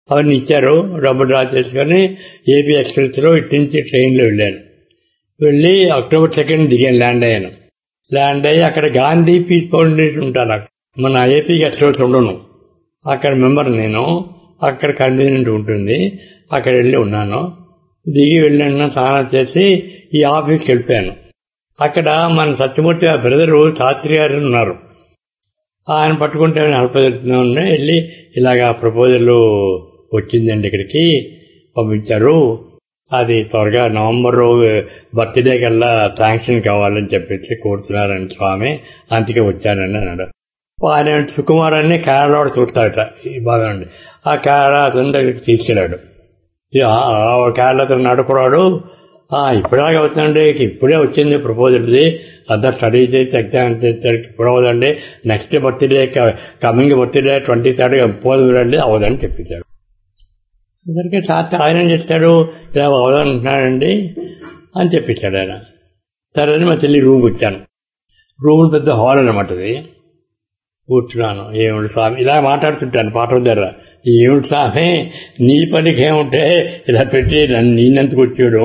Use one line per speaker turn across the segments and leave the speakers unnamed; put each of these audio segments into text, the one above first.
అవన్నీ ఇచ్చారు డబ్బులు డ్రా చేసుకొని ఏపీ ఎక్స్ప్రెస్లో ఇటు నుంచి ట్రైన్లో వెళ్ళాను వెళ్ళి అక్టోబర్ సెకండ్ దిగాను ల్యాండ్ అయ్యాను ల్యాండ్ అయ్యి అక్కడ గాంధీ పీస్ ఫౌండేషన్ ఉంటాను అక్కడ. మన ఏపీ గెస్ట్ హౌస్ ఉండను అక్కడ మెంబర్ నేను అక్కడ కన్వీనియంట్ ఉంటుంది అక్కడ వెళ్ళి ఉన్నాను దిగి వెళ్ళిన స్నానం చేసి ఈ ఆఫీస్కి వెళ్ళిపోయాను అక్కడ మన సత్యమూర్తి గారి బ్రదరు శాస్త్రి గారు ఉన్నారు ఆయన పట్టుకుంటే హెల్ప్ ఉండే వెళ్ళి ఇలాగా ప్రపోజల్ వచ్చిందండి ఇక్కడికి పంపించారు అది త్వరగా నవంబర్ బర్త్డే కల్లా శాంక్షన్ కావాలని చెప్పేసి కోరుతున్నారండి స్వామి అందుకే వచ్చానండి అన్నాడు ఆయన సుకుమార్ అని కేరళ చూస్తాడట ఈ బాగా అండి ఆ కేరళ అతని దగ్గరికి తీసుకెళ్ళాడు కేరళ అతను నడుపురాడు ఇప్పుడాగా అవుతుందండి ఇప్పుడే వచ్చింది ప్రపోజల్ది అందరు స్టడీ చేసి ఎగ్జామ్ చేసేసరికి ఇప్పుడు అవ్వదండి next birthday coming birthday twenty third పోదండి అవదని చెప్పించాడు అందరికీ తాత ఆయన ఏం చెప్తాడు ఇలా అవదంటున్నాడండి అని చెప్పించాడు ఆయన సరే అని మా చెల్లి రూమ్కి వచ్చాను రూమ్ పెద్ద హాల్ అనమాట అది కూర్చున్నాను ఏమిటి స్వామి ఇలా మాట్లాడుతుంటాను పాట దగ్గర ఏమిటి స్వామి నీ పనికి ఏముంటే ఇలా పెట్టి నన్ను నేనెందుకు వచ్చాడు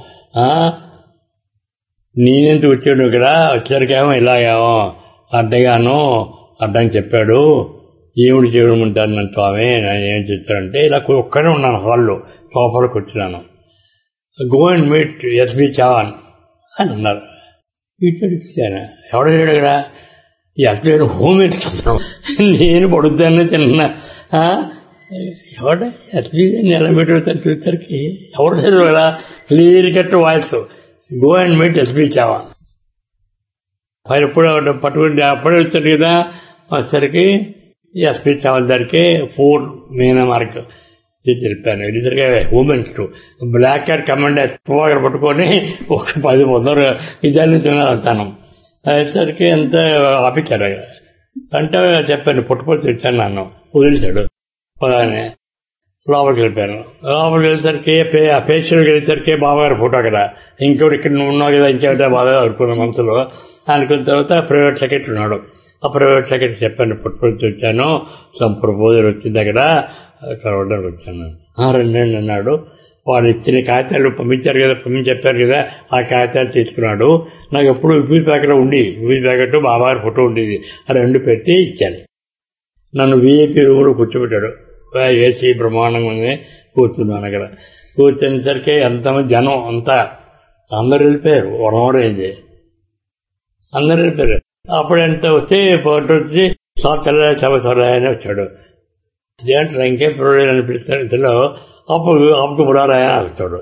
నేనెందుకు వచ్చాడు ఇక్కడ వచ్చరికేమో ఇలాగేమో అడ్డగాను అడ్డం చెప్పాడు ఏమిటి చేయమంటారు నన్ను స్వామి నేను ఏం చెప్తానంటే ఇలా ఒక్కడే ఉన్నాను హాల్లో సోఫాలోకి వచ్చినాను go and meet S B Chavan అని అన్నారు ఇచ్చాను ఎవడ లేడు ఇక్కడ ఎస్బి హోమ్ ఇస్తున్నాం నేను పడుద్దాన్ని తిన్నా ఎవడ ఎస్బి నిలబెట్టుతాను చూసరికి ఎవరు లేరు కదా clear cut voice go and meet S B Chavan ఆయన ఎప్పుడు పట్టుకుంటే అప్పుడే వచ్చాడు కదా వచ్చరికి ఎస్పీ చవన్ దగ్గరికి ఫోర్ మీనా మార్క్ తెలిపాను వెళ్ళేసరికి ఉమెన్స్ బ్లాక్ కార్డ్ కమాండ్ ఎక్కువగా పట్టుకొని ఒక పది పొందరు ఇదాల నుంచి వెళ్తాను అయ్యేసరికి ఎంత ఆపించాడు అంటే చెప్పాను పుట్టుపడి తెచ్చాను నన్ను వదిలేశాడు పదాన్ని లోపలికి వెళ్ళిపోయాను లోపలికి వెళ్ళేసరికి పేషెంట్కి వెళ్ళేసరికి బాబాగారు ఫోటో అక్కడ ఇంకోటి ఇక్కడ నువ్వు ఉన్నావు కదా ఇంకేమిటో బాగా అనుకున్న మనసులో అనుకున్న తర్వాత ప్రైవేట్ సెక్రటరీ ఉన్నాడు ఆ ప్రైవేట్ సెక్రటరీ చెప్పాను పుట్టుకొని వచ్చాను సమ్ ప్రపోజల్ వచ్చింది అక్కడ కలవడానికి వచ్చాను రెండు రెండు అన్నాడు వాడు ఇచ్చిన కాగితాలు పంపించారు కదా పంపించి చెప్పారు కదా ఆ కాగితాలు తీసుకున్నాడు నాకు ఎప్పుడు విపీ ప్యాకెట్ ఉండి విపీ ప్యాకెట్ బాబాగారి ఫోటో ఉండేది ఆ రెండు పెట్టి ఇచ్చాను నన్ను వీఐపీ రూమ్లో కూర్చోబెట్టాడు ఏసీ బ్రహ్మాండంగా ఉంది కూర్చున్నాను అక్కడ కూర్చునేసరికి ఎంతమంది జనం అంతా అందరు వెళ్ళిపోయారు వన్ అవర్ అయింది అందరు వెళ్ళిపోయారు అప్పుడు ఎంత వచ్చి ఫోటో వచ్చి సంవత్సరాలు సంవత్సరాలు అని వచ్చాడు అదేంటారు ఇంకేం ప్రోడక్ట్ అనిపిస్తాడు ఇంతలో అప్పుడు అప్పుడు బుడారాయ వచ్చాడు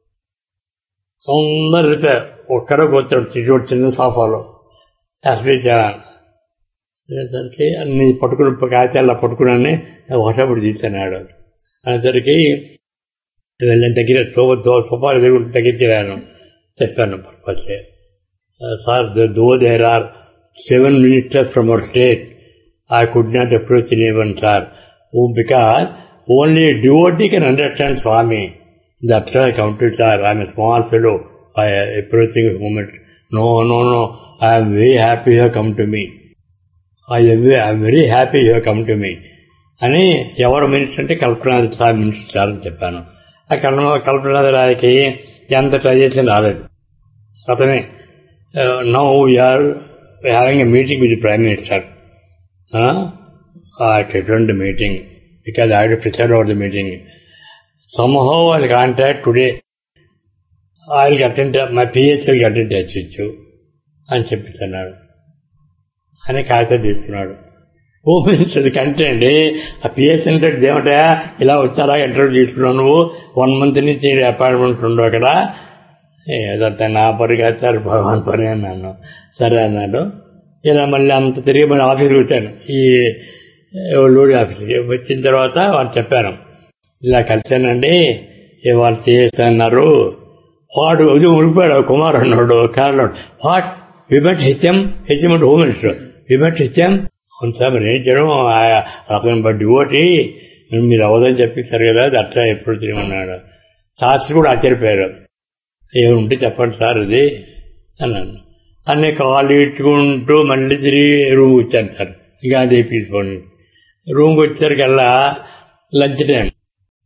అందరు వెళ్ళిపోయారు ఒక్కడే కూర్చోడు చిట్టు చిన్న సోఫాలో ఎస్పీ జవాన్ అనేసరికి అన్ని పట్టుకుని కాగితాల్లో పట్టుకుని ఒకటప్పుడు తీసాడు అనేసరికి వెళ్ళిన దగ్గర సోఫాలు దగ్గరికి వెళ్ళాను చెప్పాను purpose sir though there are seven minutes left from our state. I could not approach anyone, sir. Oh, because only a devotee can understand Swami. That's why I counted, sir. I'm a small fellow. I approaching a moment. No, no, no. I am very happy you have come to me. I am very, I am very happy you have come to me. అని ఎవరు minister అంటే కల్పనాథ్ sir minister sir అని చెప్పాను ఆ కల్పన కల్పనాథ్ రాయకి ఎంత try చేసినా రాలేదు అతనే now we are having a meeting with the Prime Minister. Huh? I returned the meeting because I had to preside over the meeting. Somehow I'll contact today. I'll get in touch, my PH will get in touch with you. అని చెప్పిస్తున్నాడు అని కాగితం తీసుకున్నాడు ఓ minister కంటే అండి ఆ PS అంటే ఏమిటా ఇలా వచ్చారా ఇంటర్వ్యూ తీసుకున్నావు నువ్వు వన్ మంత్ నుంచి అపాయింట్మెంట్ ఉండవు అక్కడ ఏదంతా నా పని కాదు భగవాన్ పని అన్నాను సరే అన్నాడు ఇలా మళ్ళీ అంత తిరిగి మళ్ళీ ఆఫీస్కి వచ్చాను ఈ లోడి ఆఫీస్కి వచ్చిన తర్వాత వాళ్ళు చెప్పాను ఇలా కలిశానండి వాళ్ళు చేస్తున్నారు వాడు ఇది ఉడిపోయాడు కుమార్ అన్నాడు Kerala what we met H M H M అంటే హోమ్ మినిస్టర్ విమెట్ హెచ్ఎం అవును సార్ మరి ఏం చేయడం అతను బట్టి ఓటి మీరు అవదని చెప్పిస్తారు కదా అది అట్లా ఎప్పుడు తిరిగిన్నాడు శాస్త్రి కూడా ఆశ్చర్యపోయారు ఏముంటే చెప్పండి సార్ ఇది అన్నాను అన్నీ కాలు ఇట్టుకుంటూ మళ్ళీ తిరిగి రూమ్ వచ్చాను సార్ గాంధీ తీసుకోండి రూమ్కి వచ్చేసరికల్లా లంచ్ టైం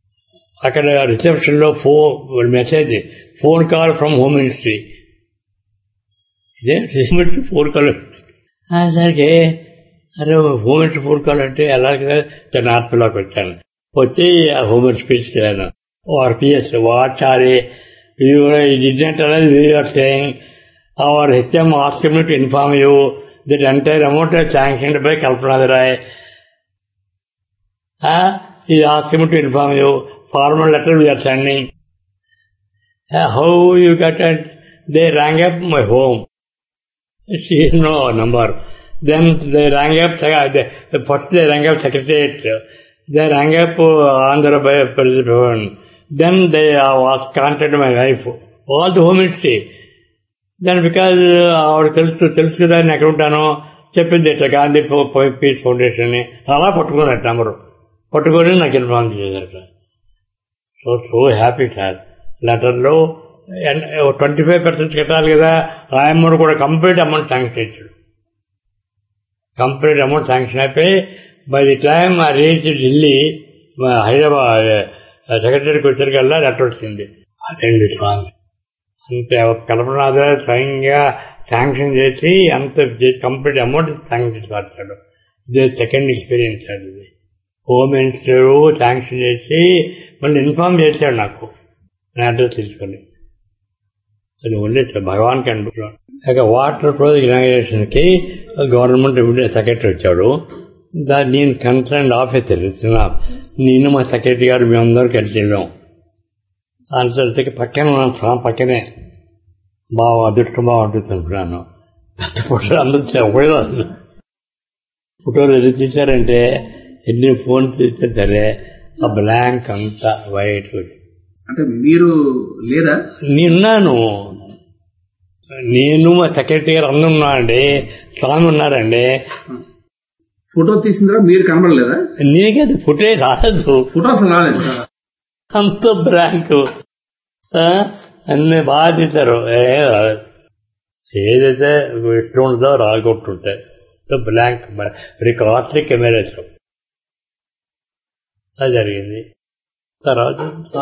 అక్కడ రిసెప్షన్ లో phone message phone call from home ministry ఇదే హోమ్ మినిస్ట్రీ ఫోన్ కాల్ సరికి అరే హోమ్ మినిస్ట్రీ ఫోన్ కాల్ అంటే ఎలాగ నార్త్లోకి వచ్చాను వచ్చి ఆ హోమ్ మినిస్ట్రీ స్పీచ్కి వెళ్ళాను R P S what are you did not realize we are saying our HM asked me to inform you that entire amount is sanctioned by Kalpana Rai. Uh, he asked me to inform you. Formal letter we are sending. Uh, how you got it? They rang up my home. She has no number. Then they rang up, they, first they rang up secretariat. They rang up uh, Andhra President. Then they uh, was contacted my wife. All the home ministry. Then because ఆవిడ తెలుసు తెలుసు కదా నేను ఎక్కడ ఉంటానో చెప్పింది ఇట్లా Gandhi piece foundation అని అలా పట్టుకున్నారు నెంబరు పట్టుకొని నాకు ఇన్ఫార్మ్ చేశారు సో సో హ్యాపీ సార్ లెటర్లో ట్వంటీ ఫైవ్ పర్సెంట్ కట్టాలి కదా ఆ అమౌంట్ కూడా కంప్లీట్ అమౌంట్ శాంక్షన్ ఇచ్చాడు కంప్లీట్ అమౌంట్ శాంక్షన్ అయిపోయి బై ది టైమ్ ఆ రీచ్ ఢిల్లీ హైదరాబాద్ సెక్రటరీకి వచ్చేసరికల్లా లెటర్ వచ్చింది అదేంటి స్వామి అంతే కల్పనాథ స్వయంగా శాంక్షన్ చేసి అంత కంప్లీట్ అమౌంట్ శాంక్షన్ చేసి పడతాడు ఇదే సెకండ్ ఎక్స్పీరియన్స్ అది ఇది హోమ్ మినిస్టర్ శాంక్షన్ చేసి మళ్ళీ ఇన్ఫార్మ్ చేశాడు నాకు నా అడ్రస్ తీసుకొని అది ఓన్లీ భగవాన్కి అనుకుంటున్నాను ఇక వాటర్ ప్రాజెక్ట్ ఇనాగ్రేషన్కి గవర్నమెంట్ ఇమీడియట్ సెక్రటరీ వచ్చాడు దాన్ని నేను కన్సర్న్ ఆఫీసర్ నేను మా సెక్రటరీ గారు మేమందరం కలిసి వెళ్ళాం అంతటికి పక్కన ఉన్నాను స్వామి పక్కనే బాగా అదృష్టం బాగుంటుంది అనుకున్నాను పెద్ద ఫోటోలు అందరూ ఒకటే ఫోటోలు ఎన్ని తీశారంటే ఎన్ని ఫోన్ తీస్తే సరే ఆ బ్లాంక్ అంతా వైట్
అంటే మీరు లేదా
నేనున్నాను నేను మా సెక్రటరీ గారు అందరూ ఉన్నారండి స్వామి ఉన్నారండి
ఫోటో తీసిన తర్వాత మీరు కనబడలేదా
నీకే అది ఫుటే రాదు
ఫోటో అసలు రాలేదు
అంత బ్లాంక్ అన్ని బాగా తీశారు ఏ రాలేదు ఏదైతే ఇష్టం ఉంటుందో రాగొట్టుంటాయి బ్లాంక్ వెరీ కాస్ట్లీ కెమెరాస్ అది జరిగింది తర్వాత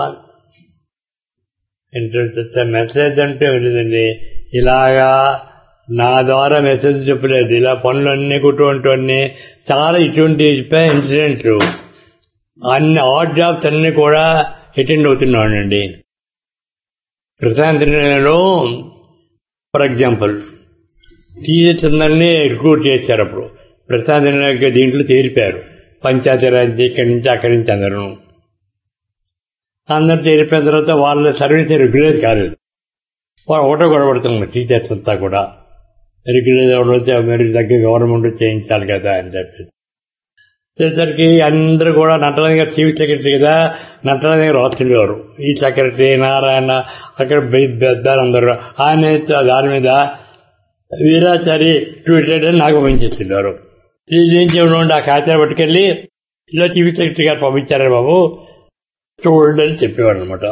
ఇంటర్వ్యూ మెసేజ్ అంటే లేదండి ఇలాగా నా ద్వారా మెసేజ్ చెప్పలేదు ఇలా పనులన్నీ కుటువంటివన్నీ చాలా ఇటువంటి ఇన్సిడెంట్లు అన్ని ఆడ్ జాబ్స్ అన్ని కూడా అటెండ్ అవుతున్నానండి ప్రశాంతిలో ఫర్ ఎగ్జాంపుల్ టీచర్స్ అందరినీ రిక్రూట్ చేశారు అప్పుడు ప్రశాంతి దీంట్లో చేరిపారు పంచాయతీరాజ్ ఇక్కడి నుంచి అక్కడి నుంచి అందరూ అందరు చేరిపోయిన తర్వాత వాళ్ళ సర్వీస్ రెగ్యులర్ కాలేదు వాళ్ళు ఒకటో గొడవడుతున్నారు టీచర్స్ అంతా కూడా రెగ్యులర్ వచ్చి మీరు దగ్గర గవర్నమెంట్ చేయించాలి కదా అని చెప్పి వచ్చేసరికి అందరూ కూడా నటరాజు గారు చీఫ్ సెక్రటరీ కదా నటరాజు గారు రాస్తుండేవారు ఈ సెక్రటరీ నారాయణ అక్కడ పెద్దారు అందరూ ఆయన దాని మీద వీరాచారి ట్వీటెడ్ అని నాకు పంపించేస్తున్నారు ఏం చేయడం ఆ కాచార పట్టుకెళ్ళి ఇలా చీఫ్ సెక్రటరీ గారు పంపించారు బాబు చూడండి అని చెప్పేవాడు అనమాట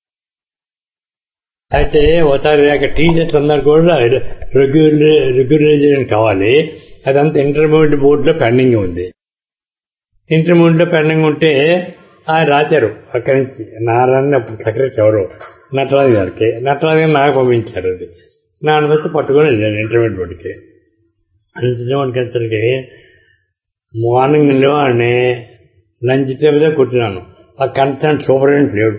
అయితే ఒకసారి అక్కడ టీచర్స్ అందరు కూడా రెగ్యులర్ రెగ్యులరైజేషన్ కావాలి అదంతా ఇంటర్మీడియట్ బోర్డులో పెండింగ్ ఉంది ఇంటర్మీడియట్ లో పెండింగ్ ఉంటే ఆయన రాశారు అక్కడి నుంచి నారాయణ సెక్రటరీ ఎవరు నటరాజు గారికి నటరాజు గారు నాకు పంపించారు అది నా అనుమతి పట్టుకొని వెళ్ళాను ఇంటర్మీడియట్ బోర్డుకి ఇంటర్మీడియట్ వచ్చరికి మార్నింగ్ లేవని లంచ్ టైంలో కూర్చున్నాను ఆ కన్సర్న్ సూపరింటెండెంట్ లేడు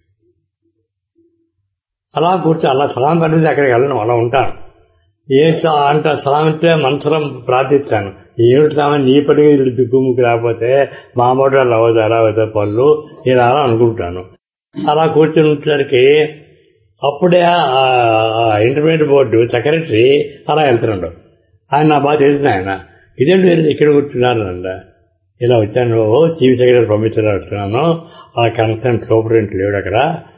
అలా కూర్చో అలా సలాం అనేది అక్కడికి వెళ్ళను అలా ఉంటాను ఏ అంట సలామితే మనసులో ప్రార్థిస్తాను ఏడు స్వామి నీ పడిగా ఇల్లు దిక్కుముక్కు రాకపోతే మా మాట అలా అవుతా అలా అవుతా పనులు ఇలా అలా అనుకుంటాను అలా కూర్చొని వచ్చేసరికి అప్పుడే ఇంటర్మీడియట్ బోర్డు సెక్రటరీ అలా వెళ్తున్నాడు ఆయన నా బాగా తెలిసిన ఆయన ఇదేంటి మీరు ఇక్కడ కూర్చున్నారు అంట ఇలా వచ్చాను చీఫ్ సెక్రటరీ పంపించారు వస్తున్నాను ఆ కన్సర్న్ సూపరింటెండెంట్ లేడు అక్కడ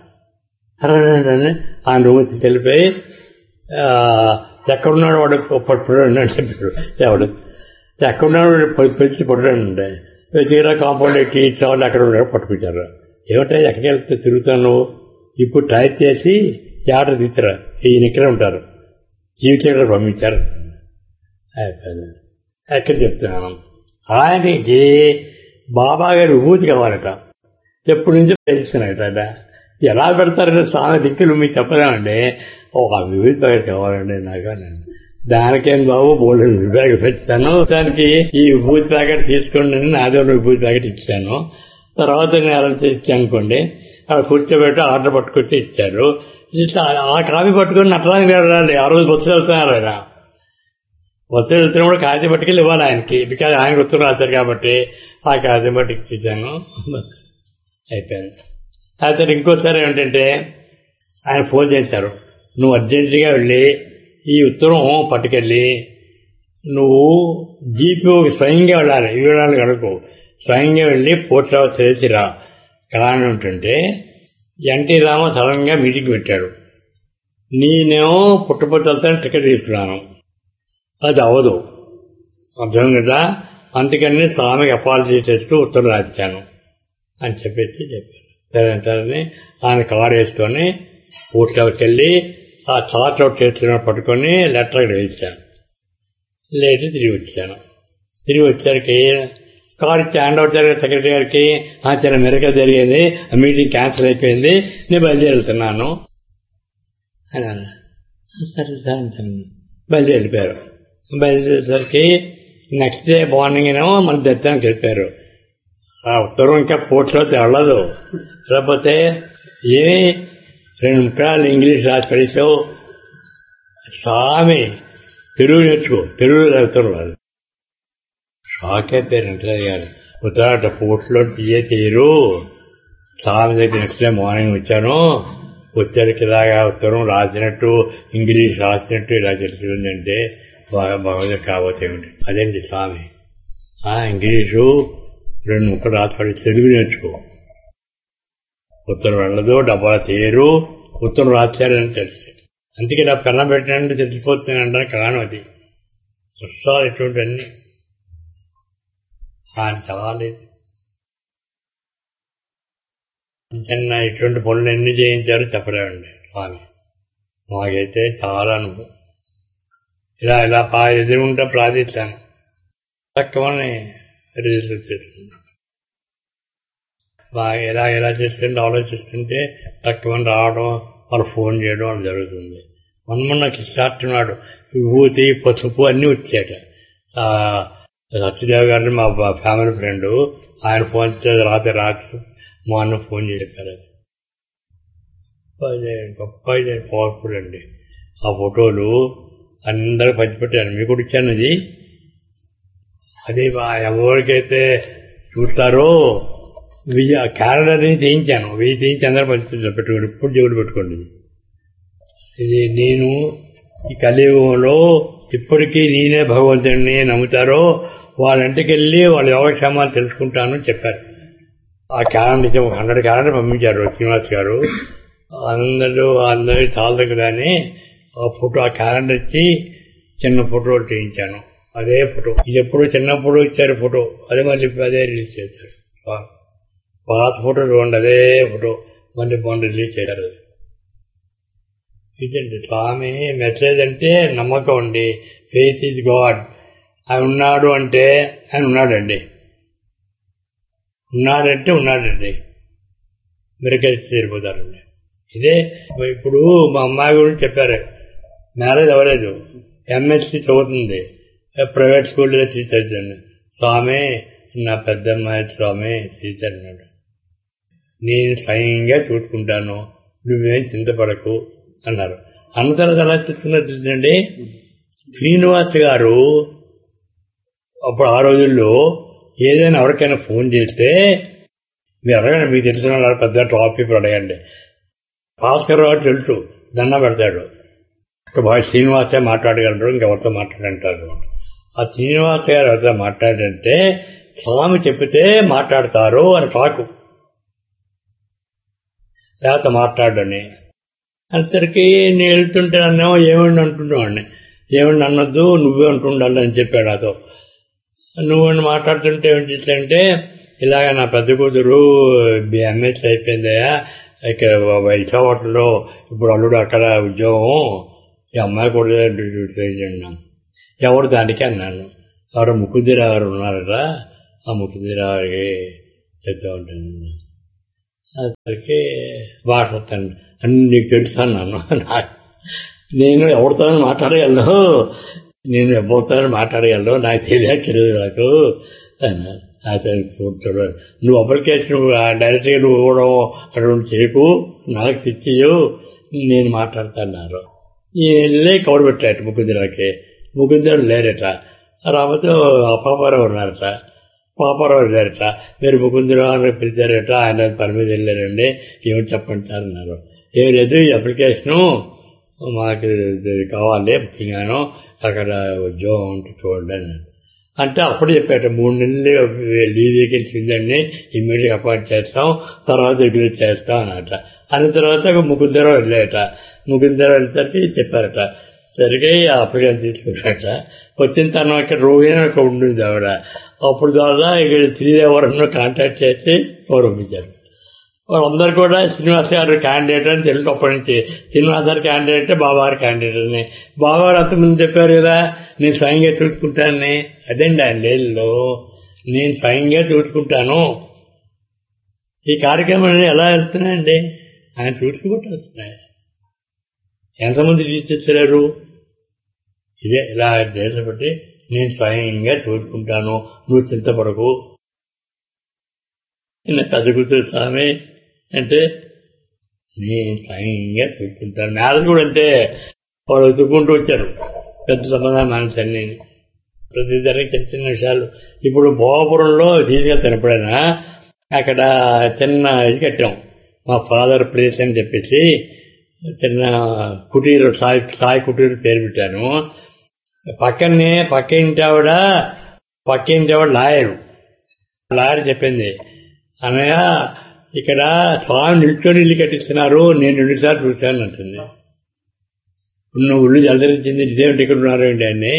ఆయన రూమ్ తెలిపోయి ఎక్కడున్నాడు వాడు పట్టుకున్నాడు అని చెప్పాడు ఎవడు ఎక్కడున్నాడు పిలిచి పట్టుకున్నాడు తీరా కాంపౌండ్ ఎక్కి వాళ్ళు అక్కడ ఉన్నాడు పట్టుకుంటారు ఏమంటే ఎక్కడికి వెళ్తే తిరుగుతాను ఇప్పుడు టైప్ చేసి ఆర్డర్ తీస్తారా ఈయన ఇక్కడే ఉంటారు చీఫ్ సెక్రటరీ పంపించారు ఎక్కడ చెప్తున్నాను ఆయనకి బాబా గారి విభూతి కావాలట ఎప్పటి నుంచో ప్రయత్నిస్తున్నాడట ఎలా పెడతారంటే స్వామి దిక్కులు మీకు చెప్పలేమండి ఒక వివిధ ప్యాకెట్ కావాలండి నాకు అన్నాడు దానికేం బాబు బోల్డ్ విభూతి ప్యాకెట్ పెట్టాను దానికి ఈ విభూతి ప్యాకెట్ తీసుకోండి అని నాదే ఒక విభూతి ప్యాకెట్ ఇచ్చాను తర్వాత నేను అలా ఇచ్చాను అనుకోండి అక్కడ కూర్చోబెట్టి ఆర్డర్ పట్టుకొచ్చి ఇచ్చారు ఇట్లా ఆ కాఫీ పట్టుకొని నట్టడానికి వెళ్ళాలి ఆ రోజు బస్సు వెళ్తున్నారు ఆయన బస్సు వెళ్తున్నప్పుడు కాగితం పట్టుకెళ్ళి ఇవ్వాలి ఆయనకి బికాజ్ ఆయన ఉత్తరం రాశారు కాబట్టి ఆ కాగితం పట్టుకు ఇచ్చాను అయిపోయింది అయితే ఇంకోసారి ఏంటంటే ఆయన ఫోన్ చేశారు నువ్వు అర్జెంటుగా వెళ్ళి ఈ ఉత్తరం పట్టుకెళ్ళి నువ్వు జీపీఓకి స్వయంగా వెళ్ళాలి ఇవ్వడానికి అడుగు స్వయంగా వెళ్ళి పోస్ట్ ఆఫీస్ చేసిరా కారణం ఏంటంటే ఎన్టీ రామ సడన్ గా మీటింగ్ పెట్టాడు నేనేమో పుట్టపట్టలతో టికెట్ తీసుకున్నాను అది అవదు అర్థం కదా అందుకని స్వామికి అపాలజీ చేస్తూ ఉత్తరం రాశాను అని చెప్పేసి చెప్పారు సరే సరే ఆయన కార్ వేసుకొని పోస్ట్ ఆఫీస్కి వెళ్ళి ఆ చార్ట్ అవుట్ చేస్తున్న పట్టుకొని లెటర్ అక్కడ వేయించాను లేచి తిరిగి వచ్చాను తిరిగి వచ్చేసరికి కార్ ఇచ్చి హ్యాండ్ అవుట్ జరిగిన సెక్రటరీ గారికి ఆ చిన్న మెరక జరిగింది ఆ మీటింగ్ క్యాన్సిల్ అయిపోయింది నేను బయలుదేరుతున్నాను అని అన్నా సరే సరే అంటాను బయలుదేరిపోయారు బయలుదేరేసరికి నెక్స్ట్ డే మార్నింగ్ ఏమో మన దర్శనానికి వెళ్ళిపోయారు ఆ ఉత్తరం ఇంకా పోర్ట్లో తెల్లదు లేకపోతే ఏమి రెండు ముక్కలు ఇంగ్లీష్ రాసి పడేసావు స్వామి తెలుగు నేర్చుకో తెలుగు ఉత్తరం రాదు షాక్ అయిపోయారు వెంకటయ్య గారు ఉత్తరాట పోర్ట్లో తీయ తీయరు స్వామి దగ్గర నెక్స్ట్ డే మార్నింగ్ వచ్చాను వచ్చరికి ఇలాగా ఉత్తరం రాసినట్టు ఇంగ్లీష్ రాసినట్టు ఇలా తెలిసిందంటే బాగా భగవద్గీత కాబోతే ఏమిటి అదేంటి స్వామి ఆ ఇంగ్లీషు రెండు ముక్కలు రాత్రి తెలుగు నేర్చుకో ఉత్తరం వెళ్ళదు డబ్బా తీయరు ఉత్తరం రాశారని తెలిసి అందుకే నా పెన్న పెట్టినట్టు తెలిసిపోతుంది అంటారు కారణం అది వస్తారు ఇటువంటివన్నీ ఆయన చదవలేదు చిన్న ఇటువంటి పనులు ఎన్ని చేయించారో చెప్పలేమండి స్వామి మాకైతే చాలా అనుభవం ఇలా ఇలా పా ఎదురుంటే ప్రార్థిస్తాను తక్కువని రిజల్ట్ వచ్చేస్తుంది బాగా ఎలా ఎలా చేస్తుంటే ఆలోచిస్తుంటే తక్కువ రావడం వాళ్ళు ఫోన్ చేయడం అని జరుగుతుంది మొన్న నాకు స్టార్ట్ ఉన్నాడు విభూతి పసుపు అన్నీ వచ్చాట సత్యదేవ్ గారిని మా ఫ్యామిలీ ఫ్రెండ్ ఆయన ఫోన్ చేసి రాత్రి రాత్రి మా అన్న ఫోన్ చేసి చెప్పారు అది గొప్ప పవర్ఫుల్ అండి ఆ ఫోటోలు అందరూ పంచిపెట్టాను మీకు కూడా ఇచ్చాను అది అది ఎవరికైతే చూస్తారో వెయ్యి క్యాలెండర్ని తీయించాను వెయ్యి తీయించి అందరూ పంచుతారు పెట్టుకోండి ఇప్పుడు జోడు పెట్టుకోండి ఇది నేను ఈ కలియుగంలో ఇప్పటికీ నేనే భగవంతుడిని నమ్ముతారో వాళ్ళ ఇంటికి వెళ్ళి వాళ్ళ యోగక్షేమాలు తెలుసుకుంటాను చెప్పారు ఆ క్యాలెండర్ ఇచ్చి ఒక హండ్రెడ్ క్యాలెండర్ పంపించారు శ్రీనివాస్ గారు అందరూ అందరి చాలదు కదా అని ఆ ఫోటో ఆ క్యాలెండర్ ఇచ్చి చిన్న ఫోటోలు తీయించాను అదే ఫోటో ఇది ఎప్పుడు చిన్నప్పుడు ఇచ్చారు ఫోటో అదే మళ్ళీ అదే రిలీజ్ చేశారు పాత ఫోటో చూడండి అదే ఫోటో మళ్ళీ బాగుంది రిలీజ్ చేశారు ఇదండి స్వామి మెసేజ్ అంటే నమ్మకం అండి ఫెయిత్ ఈజ్ గాడ్ ఆయన ఉన్నాడు అంటే ఆయన ఉన్నాడండి ఉన్నాడంటే ఉన్నాడండి మెరికల్సి చేరిపోతారండి ఇదే ఇప్పుడు మా అమ్మాయి గురించి చెప్పారు మ్యారేజ్ అవ్వలేదు ఎంఎస్సి చదువుతుంది ప్రైవేట్ స్కూల్లో టీచర్ స్వామి నా పెద్ద అమ్మాయి స్వామి టీచర్ అన్నాడు నేను స్వయంగా చూసుకుంటాను నువ్వేం చింతపడకు అన్నారు అన్న తర్వాత ఎలా చూసుకున్నట్టుందండి శ్రీనివాస్ గారు అప్పుడు ఆ రోజుల్లో ఏదైనా ఎవరికైనా ఫోన్ చేస్తే మీరు అడగండి మీకు తెలిసిన వాళ్ళు పెద్ద టాప్ పీపుల్ అడగండి భాస్కర్ రావు తెలుసు దండం పెడతాడు బాగా శ్రీనివాసే మాట్లాడగలరు ఇంకెవరితో మాట్లాడంటారు ఆ శ్రీనివాస్ గారు ఎవరితో మాట్లాడంటే స్వామి చెప్పితే మాట్లాడతారు అని టాకు లేకపోతే మాట్లాడని అంతరికి నేను వెళ్తుంటే నన్నేమో ఏమండి అంటున్నావాడిని ఏమండి అన్నద్దు నువ్వే అంటుండాలి అని చెప్పాడు అతో నువ్వు మాట్లాడుతుంటే ఏం చేశాడంటే ఇలాగ నా పెద్ద కూతురు ఎంఎస్ అయిపోయిందయ్యా ఇక్కడ వైశాఖలో ఇప్పుడు అల్లుడు అక్కడ ఉద్యోగం ఈ అమ్మాయి కూడా చేయండి ఎవరు దానికి అన్నాను ఎవరు ముకుందిరావు గారు ఉన్నారట ఆ ముకుందిరావుకి చెప్తా ఉంటాను అసలుకి మాట్లాడతాను అని నీకు తెలుసా అన్నాను నాకు నేను ఎవరితో మాట్లాడగలను నేను ఎవరితో మాట్లాడగలను నాకు తెలియదు తెలియదు నాకు అన్నాను అతను చూడు నువ్వు అప్లికేషన్ డైరెక్ట్గా నువ్వు ఇవ్వడం అటువంటి చేయకు నాకు తెచ్చియు నేను మాట్లాడుతున్నారు ఈ వెళ్ళి కవర్ పెట్టాడు ముకుందరాకి ముకుందరు లేరట రాకపోతే పాపారావు ఉన్నారట పాపారావు వెళ్ళారట మీరు ముకుందరావు అని పిలిచారట ఆయన పని మీద వెళ్ళారండి ఏమిటి చెప్పంటారన్నారు ఏం లేదు ఈ అప్లికేషను మాకు ఇది కావాలి ముఖ్యంగాను అక్కడ ఉద్యోగం ఉంటే చూడండి అన్నాడు అంటే అప్పుడు చెప్పాట మూడు నెలలు లీవ్ వేకెన్సీ ఉందండి ఇమ్మీడియట్ అపాయింట్ చేస్తాం తర్వాత రెగ్యులర్ చేస్తాం అన్నట అన్న తర్వాత ముగ్గురు వెళ్ళాట ముగ్గురు వెళ్తానికి చెప్పారట సరిగ్గా ఆ అప్లికేషన్ తీసుకున్నాట వచ్చిన తర్వాత ఇక్కడ రోహిణి ఒక ఉండింది ఆవిడ అప్పుడు ద్వారా ఇక్కడ తిరిగి ఎవరన్నా కాంటాక్ట్ చేసి పంపించారు వాళ్ళందరూ కూడా శ్రీనివాస్ గారు క్యాండిడేట్ అని తెలుసు అప్పటి నుంచి శ్రీనివాస్ గారు క్యాండిడేట్ బాబాగారు క్యాండిడేట్ అని బాబాగారు అంతకుముందు చెప్పారు కదా నేను స్వయంగా చూసుకుంటానని అదండి ఆయన లేదులో నేను స్వయంగా చూసుకుంటాను ఈ కార్యక్రమం ఎలా వెళ్తున్నాయండి ఆయన చూసుకుంటూ వస్తున్నాయి ఎంతమంది టీచర్స్ ఇదే ఇలా దేశపట్టి నేను స్వయంగా చూసుకుంటాను నువ్వు చింతపడకు చిన్న పెద్ద కూతురు స్వామి అంటే నేను స్వయంగా చూసుకుంటాను మ్యారేజ్ కూడా అంతే వాళ్ళు వెతుక్కుంటూ వచ్చారు పెద్ద సమాధానం మనసు అన్ని ప్రతి దానికి చిన్న చిన్న విషయాలు ఇప్పుడు భోగపురంలో తీసుకెళ్తాను ఎప్పుడైనా అక్కడ చిన్న ఇది కట్టాం మా ఫాదర్ ప్లేస్ అని చెప్పేసి చిన్న కుటీరు సాయి సాయి కుటీరు పేరు పెట్టాను పక్కనే పక్క ఇంటి ఆవిడ పక్క ఇంటి ఆవిడ లాయరు లాయర్ చెప్పింది అనగా ఇక్కడ స్వామి నిల్చొని ఇల్లు కట్టిస్తున్నారు నేను రెండుసార్లు చూశాను అంటుంది ఉన్న ఉళ్ళు జలదరించింది ఇదేమిటి ఇక్కడ ఉన్నారు ఏంటి అని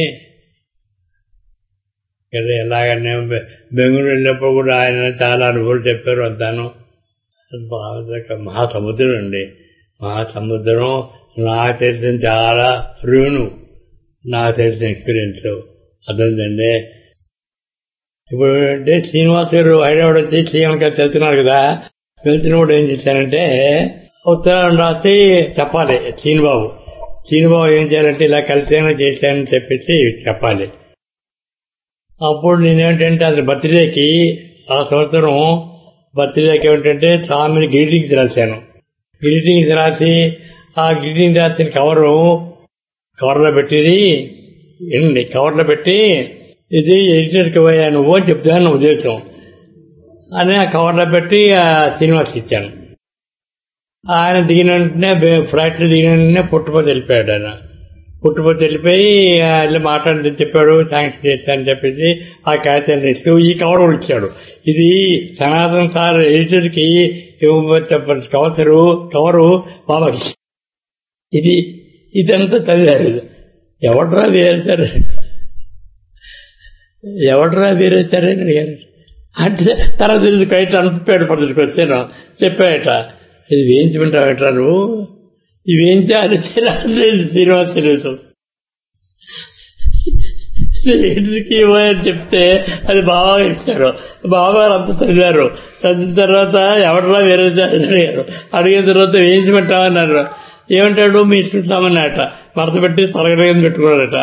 ఇక్కడ ఎలాగనే బెంగళూరు వెళ్ళినప్పుడు కూడా ఆయన చాలా అనుభవాలు చెప్పారు అంతాను మహాసముద్రం అండి మహాసముద్రం నాకు తెలిసిన చాలా రుణు నాకు తెలిసిన ఎక్స్పీరియన్స్ అర్థమైందండి ఇప్పుడు అంటే శ్రీనివాస్ గారు హైదరాబాద్ వచ్చి శ్రీనివాస్ గారు వెళ్తున్నారు కదా వెళ్తున్నప్పుడు ఏం చేశానంటే ఉత్తరం రాసి చెప్పాలి శ్రీనిబాబు శ్రీనిబాబు ఏం చేయాలంటే ఇలా కలిసేనా చేశానని చెప్పేసి చెప్పాలి అప్పుడు నేనేంటంటే అతని బర్త్డేకి ఆ సంవత్సరం బర్త్డేకి ఏమిటంటే స్వామిని గ్రీటింగ్స్ రాశాను గ్రీటింగ్స్ రాసి ఆ గ్రీటింగ్ రాసిన కవరు కవర్లో పెట్టిది ఏంటి కవర్లో పెట్టి ఇది ఎడిటర్కి పోయా నువ్వు అని చెప్తాను ఉద్దేశం అని ఆ కవర్లో పెట్టి ఆ శ్రీనివాస్ ఇచ్చాను ఆయన దిగిన వెంటనే ఫ్లైట్లో దిగిన వెంటనే పుట్టుపతి వెళ్ళిపోయాడు ఆయన పుట్టుపతి వెళ్ళిపోయి వెళ్ళి మాట్లాడి చెప్పాడు శాంక్షన్ చేస్తానని చెప్పేసి ఆ కాగితాన్ని ఇస్తూ ఈ కవర్ కూడా ఇచ్చాడు ఇది సనాతన్ సార్ ఎడిటర్కి ఇవ్వబోతే కవసరు కవరు బాబాకి ఇది ఇదంతా చదివారు ఎవడ్రా వేరేశారు ఎవడ్రా వేరేశారని అడిగారు అంటే తర్వాత ఇది కైట్ అనుపాడు పద్ధతికి వచ్చాను చెప్పాయట ఇది వేయించమంటావట నువ్వు ఇవి వేయించాలి శ్రీనివాస తెలుసు ఇంటికి ఇవ్వని చెప్తే అది బాగా ఇచ్చారు బాగా అంత చదివారు చదివిన తర్వాత ఎవడరా వేరే అడిగారు అడిగిన తర్వాత వేయించమంటావన్నారు ఏమంటాడు మీ ఇష్టం సామన్నట మడత పెట్టి తరగతి పెట్టుకున్నారట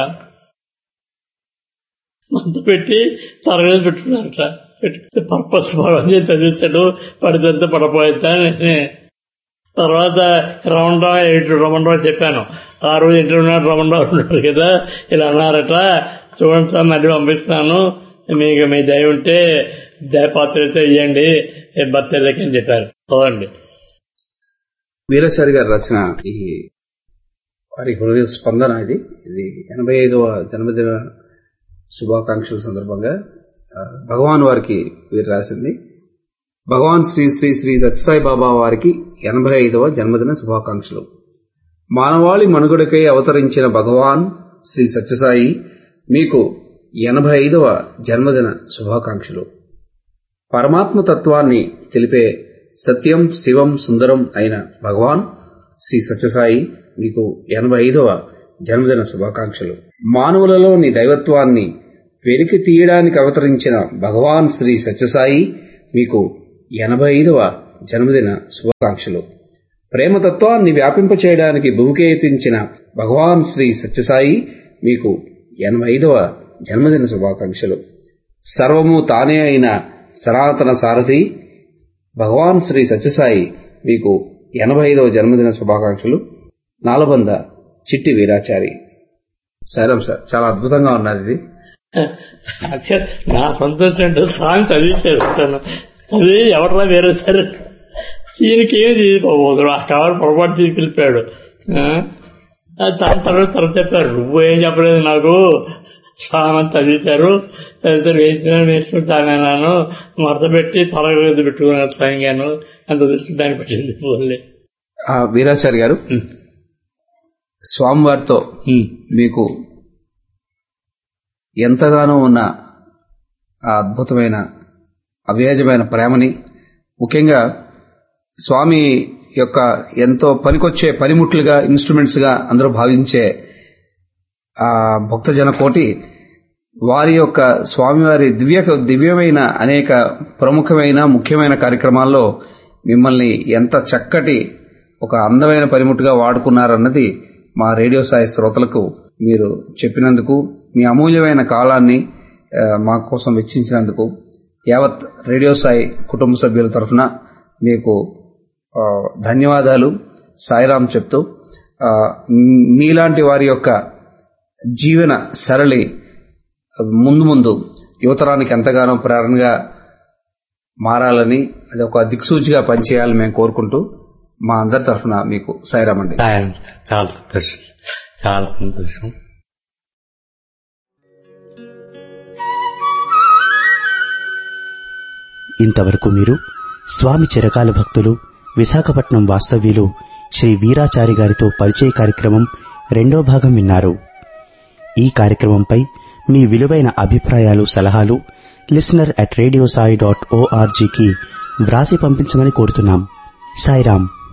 మడత పెట్టి తరగతి పెట్టుకున్నారట పర్పస్ అదే చదివిస్తాడు పడితే పడపోయిద్దా తర్వాత రమణరావు ఎడిటర్ రమణరావు చెప్పాను ఆ రోజు ఇంటర్ ఉన్నాడు రమణరావు ఉన్నాడు కదా ఇలా అన్నారట చూడండి సార్ మళ్ళీ పంపిస్తాను మీకు మీ దయ ఉంటే దయపాత్రతో ఇవ్వండి బర్త్డేకి అని చెప్పారు చూడండి
వీరాచారి గారు రాసిన ఈ వారి హృదయ స్పందన ఇది ఇది ఎనభై ఐదవ జన్మదిన శుభాకాంక్షల సందర్భంగా భగవాన్ వారికి వీరు రాసింది భగవాన్ శ్రీ శ్రీ శ్రీ సత్యసాయి బాబా వారికి ఎనభై ఐదవ జన్మదిన శుభాకాంక్షలు మానవాళి మనుగడకై అవతరించిన భగవాన్ శ్రీ సత్యసాయి మీకు ఎనభై ఐదవ జన్మదిన శుభాకాంక్షలు పరమాత్మ తత్వాన్ని తెలిపే సత్యం శివం సుందరం అయిన భగవాన్ శ్రీ సత్యసాయి మీకు ఎనభై ఐదవ జన్మదిన శుభాకాంక్షలు మానవులలోని దైవత్వాన్ని వెలికి తీయడానికి అవతరించిన భగవాన్ శ్రీ సత్యసాయి మీకు ఎనభై ఐదవ
జన్మదిన శుభాకాంక్షలు ప్రేమతత్వాన్ని వ్యాపింపచేయడానికి భూమికేతించిన భగవాన్ శ్రీ సత్యసాయి మీకు ఎనభై ఐదవ జన్మదిన శుభాకాంక్షలు సర్వము తానే అయిన సనాతన సారథి భగవాన్ శ్రీ సత్యసాయి మీకు ఎనభై ఐదవ జన్మదిన శుభాకాంక్షలు నాలబంద చిట్టి వీరాచారి సరే సార్ చాలా అద్భుతంగా ఉన్నది ఇది
అచ్చా, నా సంతోషం అంటే స్వామి చదివించేస్తాను చదివి ఎవరన్నా వేరే సరే దీనికి ఏం తీసుకోబోదు ఆ కవర్ పొరపాటు తీసుకెళ్ళిపోయాడు ఆ? ఆ దాని తర్వాత తర్వాత చెప్పారు నువ్వు ఏం చెప్పలేదు నాకు స్వామి అంతా చదివితారు చదివితారు వేయించిన వేసుకుంటాను మడత పెట్టి తల మీద పెట్టుకున్నట్లు తాగాను అంత దృష్టి దానికి వచ్చింది పోలే
ఆ వీరాచారి గారు స్వామివారితో మీకు ఎంతగానో ఉన్న ఆ అద్భుతమైన అవ్యాజమైన ప్రేమని ముఖ్యంగా స్వామి యొక్క ఎంతో పనికొచ్చే పనిముట్లుగా ఇన్స్ట్రుమెంట్స్ గా అందరూ భావించే ఆ భక్తజన కోటి వారి యొక్క స్వామివారి దివ్య దివ్యమైన అనేక ప్రముఖమైన ముఖ్యమైన కార్యక్రమాల్లో మిమ్మల్ని ఎంత చక్కటి ఒక అందమైన పనిముట్టుగా వాడుకున్నారన్నది మా రేడియో సాయి శ్రోతలకు మీరు చెప్పినందుకు మీ అమూల్యమైన కాలాన్ని ఆ, మా కోసం వెచ్చించినందుకు యావత్ రేడియో సాయి కుటుంబ సభ్యుల తరఫున మీకు ఆ, ధన్యవాదాలు సాయిరాం చెప్తూ ఆ, మీలాంటి వారి యొక్క జీవన సరళి ముందు ముందు యువతరానికి ఎంతగానో ప్రేరణగా మారాలని అది ఒక దిక్సూచిగా పనిచేయాలని మేము కోరుకుంటూ మా అందరి తరఫున మీకు సాయిరామ్ అండి
సాయం చాలా సంతోషం చాలా సంతోషం
ఇంతవరకు మీరు స్వామి చిరకాల భక్తులు విశాఖపట్నం వాస్తవ్యులు శ్రీ వీరాచారి గారితో పరిచయ కార్యక్రమం రెండో భాగం విన్నారు ఈ కార్యక్రమంపై మీ విలువైన అభిప్రాయాలు సలహాలు లిసనర్ అట్ రేడియోసాయి డాట్ ఓఆర్జీకి వ్రాసి పంపించమని కోరుతున్నాం సాయిరాం